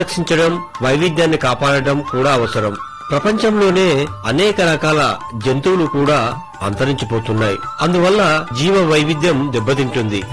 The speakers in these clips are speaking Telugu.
రక్షించడం వైవిధ్యాన్ని కాపాడడం కూడా అవసరం ప్రపంచంలోనే అనేక రకాల జంతువులు కూడా అంతరించిపోతున్నాయి అందువల్ల జీవ వైవిధ్యం దెబ్బతింటుంది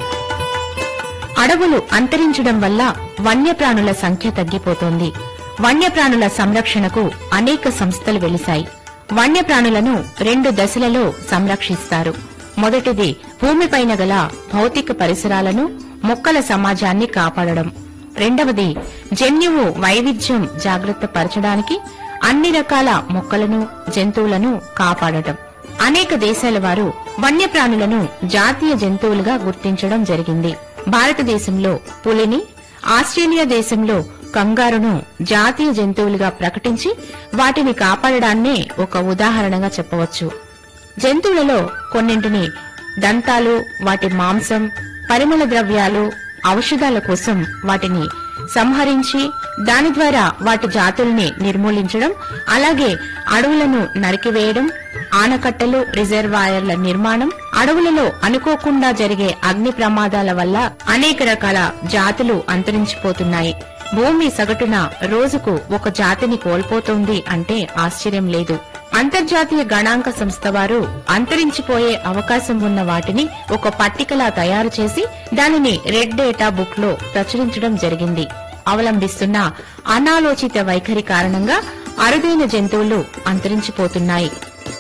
అడవులు అంతరించడం వల్ల వన్యప్రాణుల సంఖ్య తగ్గిపోతోంది వన్యప్రాణుల సంరక్షణకు అనేక సంస్థలు వెలిశాయి వన్యప్రాణులను రెండు దశలలో సంరక్షిస్తారు మొదటిది భూమిపైన గల భౌతిక పరిసరాలను మొక్కల సమాజాన్ని కాపాడడం రెండవది జన్యువు వైవిధ్యం జాగ్రత్త పరచడానికి అన్ని రకాల మొక్కలను జంతువులను కాపాడటం అనేక దేశాల వారు వన్యప్రాణులను జాతీయ జంతువులుగా గుర్తించడం జరిగింది భారతదేశంలో పులిని ఆస్ట్రేలియా దేశంలో కంగారును జాతీయ జంతువులుగా ప్రకటించి వాటిని కాపాడడాన్నే ఒక ఉదాహరణగా చెప్పవచ్చు జంతువులలో కొన్నింటిని దంతాలు వాటి మాంసం పరిమళ ద్రవ్యాలు ఔషధాల కోసం వాటిని సంహరించి దాని ద్వారా వాటి జాతుల్ని నిర్మూలించడం అలాగే అడవులను నరికివేయడం ఆనకట్టలు రిజర్వాయర్ల నిర్మాణం అడవులలో అనుకోకుండా జరిగే అగ్ని ప్రమాదాల వల్ల అనేక రకాల జాతులు అంతరించిపోతున్నాయి భూమి సగటున రోజుకు ఒక జాతిని కోల్పోతోంది అంటే ఆశ్చర్యం లేదు అంతర్జాతీయ గణాంక సంస్థ వారు అంతరించిపోయే అవకాశం ఉన్న వాటిని ఒక పట్టికలా తయారు చేసి దానిని రెడ్ డేటా బుక్ లో ప్రచురించడం జరిగింది అవలంబిస్తున్న అనాలోచిత వైఖరి కారణంగా అరుదైన జంతువులు అంతరించిపోతున్నాయి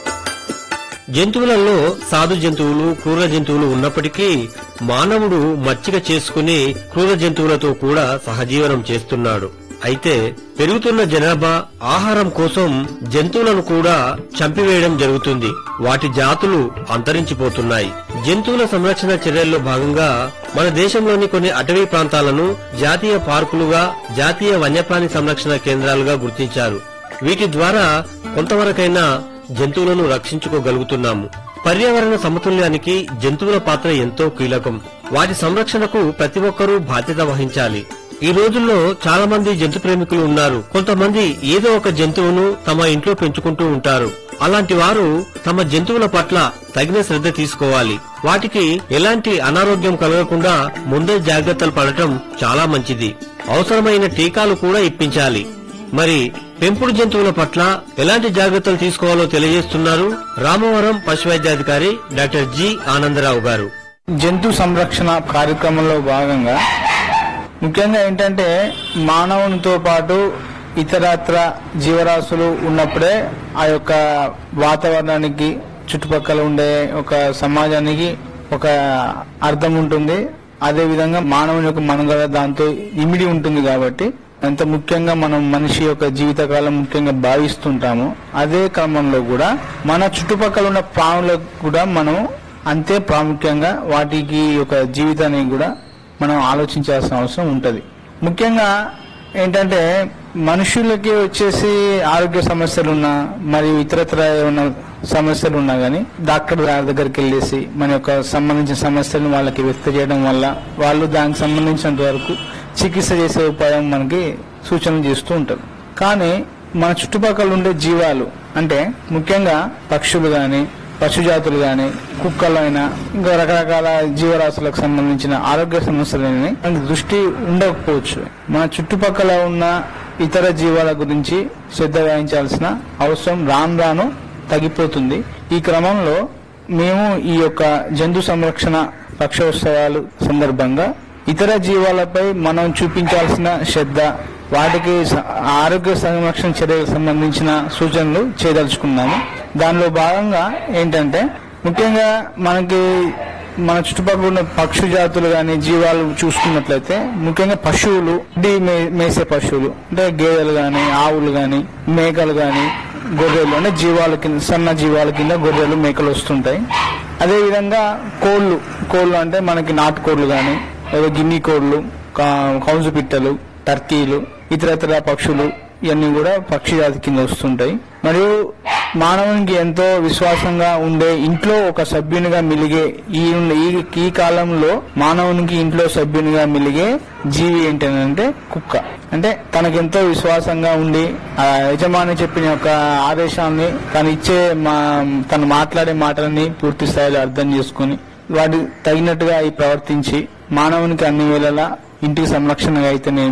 జంతువులలో సాధు జంతువులు క్రూర జంతువులు ఉన్నప్పటికీ మానవుడు మచ్చిక చేసుకుని క్రూర జంతువులతో కూడా సహజీవనం చేస్తున్నాడు అయితే పెరుగుతున్న జనాభా ఆహారం కోసం జంతువులను కూడా చంపివేయడం జరుగుతుంది వాటి జాతులు అంతరించిపోతున్నాయి జంతువుల సంరక్షణ చర్యల్లో భాగంగా మన దేశంలోని కొన్ని అటవీ ప్రాంతాలను జాతీయ పార్కులుగా జాతీయ వన్యప్రాణి సంరక్షణ కేంద్రాలుగా గుర్తించారు వీటి ద్వారా కొంతవరకైనా జంతువులను రక్షించుకోగలుగుతున్నాము పర్యావరణ సమతుల్యానికి జంతువుల పాత్ర ఎంతో కీలకం వాటి సంరక్షణకు ప్రతి ఒక్కరూ బాధ్యత వహించాలి ఈ రోజుల్లో చాలా మంది జంతు ప్రేమికులు ఉన్నారు కొంతమంది ఏదో ఒక జంతువును తమ ఇంట్లో పెంచుకుంటూ ఉంటారు అలాంటి వారు తమ జంతువుల పట్ల తగిన శ్రద్ధ తీసుకోవాలి వాటికి ఎలాంటి అనారోగ్యం కలగకుండా ముందే జాగ్రత్తలు పడటం చాలా మంచిది అవసరమైన టీకాలు కూడా ఇప్పించాలి మరి పెంపుడు జంతువుల పట్ల ఎలాంటి జాగ్రత్తలు తీసుకోవాలో తెలియజేస్తున్నారు రామవరం పశువైద్యాధికారి డాక్టర్ జి ఆనందరావు గారు జంతు సంరక్షణ కార్యక్రమంలో భాగంగా ముఖ్యంగా ఏంటంటే మానవునితో పాటు ఇతరత్ర జీవరాశులు ఉన్నప్పుడే ఆ యొక్క వాతావరణానికి చుట్టుపక్కల ఉండే ఒక సమాజానికి ఒక అర్థం ఉంటుంది అదే విధంగా మానవుని యొక్క మనుగడ దాంతో ఇమిడి ఉంటుంది కాబట్టి ఎంత ముఖ్యంగా మనం మనిషి యొక్క జీవితకాలం ముఖ్యంగా భావిస్తుంటామో అదే క్రమంలో కూడా మన చుట్టుపక్కల ఉన్న ప్రాణులకు కూడా మనం అంతే ప్రాముఖ్యంగా వాటికి యొక్క జీవితాన్ని కూడా మనం ఆలోచించాల్సిన అవసరం ఉంటది ముఖ్యంగా ఏంటంటే మనుషులకి వచ్చేసి ఆరోగ్య సమస్యలు ఉన్నా మరియు ఇతరత్ర ఏమైనా సమస్యలు ఉన్నా గానీ డాక్టర్ గారి దగ్గరికి వెళ్ళేసి మన యొక్క సంబంధించిన సమస్యలను వాళ్ళకి వ్యక్త చేయడం వల్ల వాళ్ళు దానికి సంబంధించినంత వరకు చికిత్స చేసే ఉపాయం మనకి సూచనలు చేస్తూ ఉంటారు కానీ మన చుట్టుపక్కల ఉండే జీవాలు అంటే ముఖ్యంగా పక్షులు గాని పశుజాతులు గాని కుక్కలైనా ఇంకా రకరకాల జీవరాశులకు సంబంధించిన ఆరోగ్య సమస్యలని మనకి దృష్టి ఉండకపోవచ్చు మన చుట్టుపక్కల ఉన్న ఇతర జీవాల గురించి శ్రద్ధ వహించాల్సిన అవసరం రాను రాను తగ్గిపోతుంది ఈ క్రమంలో మేము ఈ యొక్క జంతు సంరక్షణ పక్షోత్సవాలు సందర్భంగా ఇతర జీవాలపై మనం చూపించాల్సిన శ్రద్ధ వాటికి స- ఆరోగ్య సంరక్షణ చర్యలకు సంబంధించిన సూచనలు చేయదలుచుకున్నాము దానిలో భాగంగా ఏంటంటే ముఖ్యంగా మనకి మన చుట్టుపక్కల ఉన్న పక్షు జాతులు గాని జీవాలు చూసుకున్నట్లయితే ముఖ్యంగా పశువులు గడ్డి మే- మేసే పశువులు అంటే గేదెలు గాని ఆవులు గాని మేకలు గాని గొర్రెలు అంటే జీవాల కింద సన్న జీవాల కింద గొర్రెలు మేకలు వస్తుంటాయి అదే విధంగా కోళ్ళు కోళ్ళు అంటే మనకి నాటుకోళ్ళు గాని లేదా గిన్ని కోళ్ళు కా- కౌజు పిట్టలు టర్కీలు ఇతరతర పక్షులు ఇవన్నీ కూడా పక్షి జాతి కింద వస్తుంటాయి మరియు మానవునికి ఎంతో విశ్వాసంగా ఉండే ఇంట్లో ఒక సభ్యునిగా మిలిగే ఈ ఈ- ఈ కాలంలో మానవునికి ఇంట్లో సభ్యునిగా మిలిగే జీవి ఏంటంటే కుక్క అంటే తనకెంతో విశ్వాసంగా ఉండి ఆ యజమాని చెప్పిన యొక్క ఆదేశాన్ని తను ఇచ్చే మా తను మాట్లాడే మాటలని పూర్తి స్థాయిలో అర్థం చేసుకుని వాటి తగినట్టుగా అవి ప్రవర్తించి మానవునికి అన్ని వేళలా ఇంటికి సంరక్షణగా అయితేనేమి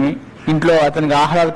ఇంట్లో అతనికి ఆహ్లాద